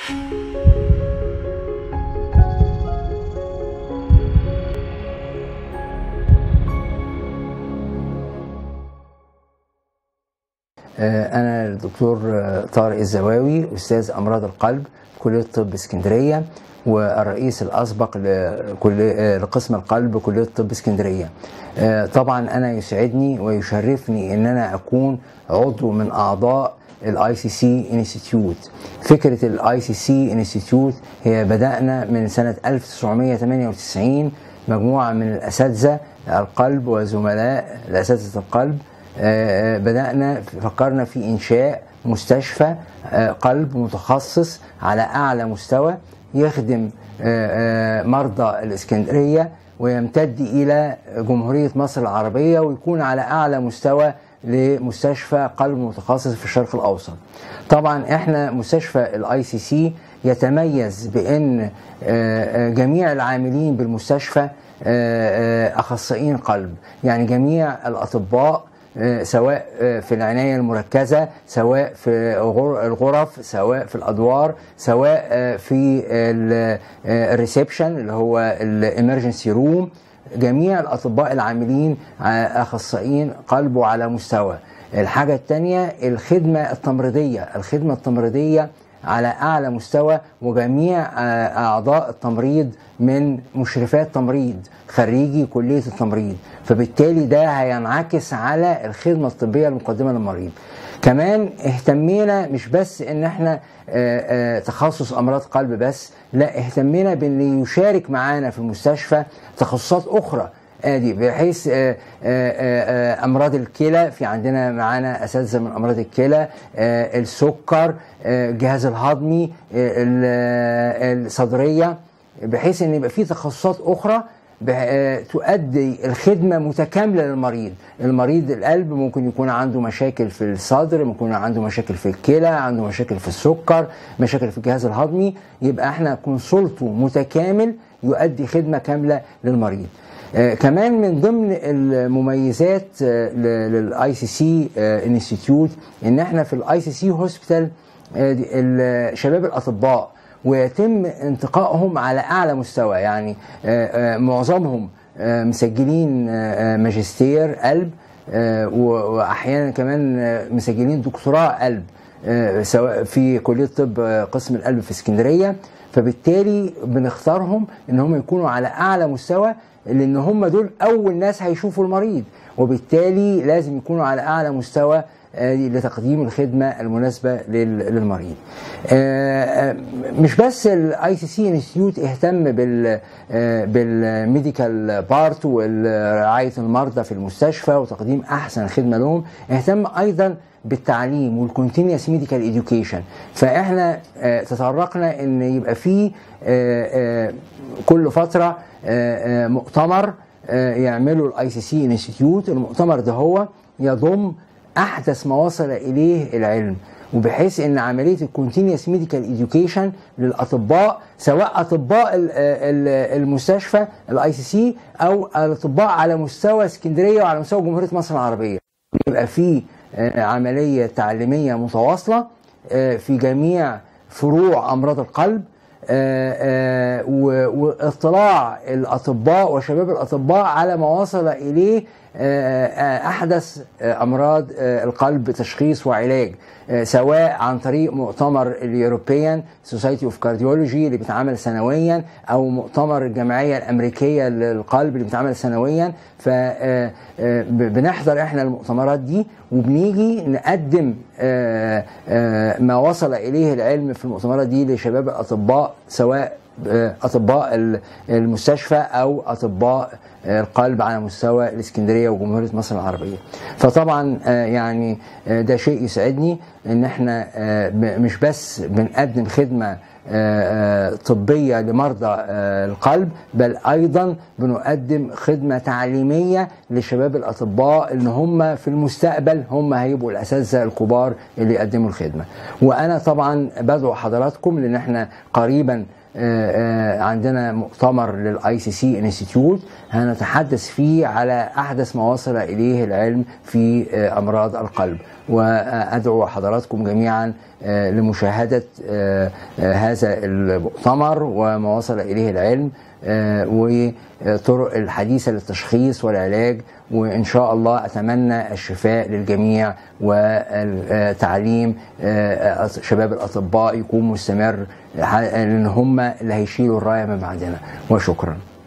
أنا الدكتور طارق الزواوي أستاذ أمراض القلب كلية طب اسكندرية والرئيس الأسبق لكل- لقسم القلب بكلية طب اسكندرية طبعا أنا يسعدني ويشرفني أن أنا أكون عضو من أعضاء الاي سي سي انستيتيوت فكره الاي سي سي انستيتيوت هي بدانا من سنه 1998 مجموعه من الاساتذه القلب وزملاء الاساتذه القلب آه، بدأنا فكرنا في إنشاء مستشفى آه، قلب متخصص على أعلى مستوى يخدم آه، آه، مرضى الإسكندرية ويمتد إلى جمهورية مصر العربية ويكون على أعلى مستوى لمستشفى قلب متخصص في الشرق الأوسط طبعا احنا مستشفى الاي سي سي يتميز بان آه، آه، جميع العاملين بالمستشفى آه، آه، اخصائيين قلب يعني جميع الاطباء آه، سواء آه، في العناية المركزة سواء في غر- الغرف سواء في الأدوار سواء آه، في الريسبشن اللي هو الامرجنسي روم جميع الأطباء العاملين آه، أخصائيين قلب على مستوى الحاجة الثانية الخدمة التمريضية الخدمة التمريضية على أعلى مستوى وجميع آه، أعضاء التمريض من مشرفات تمريض خريجي كلية التمريض فبالتالي ده هينعكس على الخدمة الطبية المقدمة للمريض كمان اهتمينا مش بس ان احنا آه، آه، تخصص امراض قلب بس لا اهتمينا بان يشارك معانا في المستشفى تخصصات اخرى ادي بحيث آه، آه، آه، آه، امراض الكلى في عندنا معانا اساتذه من امراض الكلى آه، السكر آه، الجهاز الهضمي آه، ال- آه، الصدريه بحيث ان يبقى في تخصصات اخرى بح- آه، تؤدي الخدمه متكامله للمريض المريض القلب ممكن يكون عنده مشاكل في الصدر ممكن يكون عنده مشاكل في الكلى عنده مشاكل في السكر مشاكل في الجهاز الهضمي يبقى احنا كونسولته متكامل يؤدي خدمه كامله للمريض آه، كمان من ضمن المميزات للاي سي سي انستيتيوت ان احنا في الاي سي سي هوسبيتال شباب الاطباء ويتم انتقائهم على اعلى مستوى يعني آه، آه، معظمهم آه، مسجلين آه، آه، ماجستير قلب آه، و- واحيانا كمان آه، مسجلين دكتوراه قلب آه، سواء في كليه طب آه، قسم القلب في اسكندريه فبالتالي بنختارهم ان هم يكونوا على اعلى مستوى لان هم دول اول ناس هيشوفوا المريض وبالتالي لازم يكونوا على اعلى مستوى آه، لتقديم الخدمه المناسبه لل- للمريض. آه، آه، مش بس الاي سي سي انستيتيوت اهتم بال آه، بالميديكال بارت ورعايه المرضى في المستشفى وتقديم احسن خدمه لهم، اهتم ايضا بالتعليم والكونتينيوس ميديكال اديوكيشن فاحنا آه، تطرقنا ان يبقى في آه، آه، كل فتره آه، آه، مؤتمر آه، يعمله الاي سي سي انستيتيوت المؤتمر ده هو يضم احدث ما وصل اليه العلم وبحيث ان عمليه الكونتينيوس ميديكال اديوكيشن للاطباء سواء اطباء ال- ال- المستشفى الاي سي سي او الاطباء على مستوى اسكندريه وعلى مستوى جمهوريه مصر العربيه يبقى في آه، عمليه تعليميه متواصله آه، في جميع فروع امراض القلب آه، آه، و- واطلاع الاطباء وشباب الاطباء على ما وصل اليه آه، آه، احدث آه، امراض آه، القلب تشخيص وعلاج آه، سواء عن طريق مؤتمر اليوروبيان سوسايتي اوف كارديولوجي اللي بيتعمل سنويا او مؤتمر الجمعيه الامريكيه للقلب اللي بيتعمل سنويا فبنحضر احنا المؤتمرات دي وبنيجي نقدم آه، آه، ما وصل اليه العلم في المؤتمرات دي لشباب الاطباء سواء آه، اطباء ال- المستشفى او اطباء آه، القلب على مستوى الاسكندريه وجمهوريه مصر العربيه. فطبعا آه، يعني آه، ده شيء يسعدني ان احنا آه، ب- مش بس بنقدم خدمه آه، آه، طبيه لمرضى آه، القلب بل ايضا بنقدم خدمه تعليميه لشباب الاطباء ان هم في المستقبل هم هيبقوا الاساتذه الكبار اللي يقدموا الخدمه. وانا طبعا بدعو حضراتكم لان احنا قريبا آه، آه، عندنا مؤتمر للاي سي سي انستيتيوت هنتحدث فيه على احدث ما وصل اليه العلم في آه، امراض القلب وادعو حضراتكم جميعا آه، لمشاهدة آه، آه، هذا المؤتمر وما وصل إليه العلم آه، وطرق الحديثة للتشخيص والعلاج وإن شاء الله أتمنى الشفاء للجميع وتعليم آه، شباب الأطباء يكون مستمر لأن هم اللي هيشيلوا الراية من بعدنا وشكرا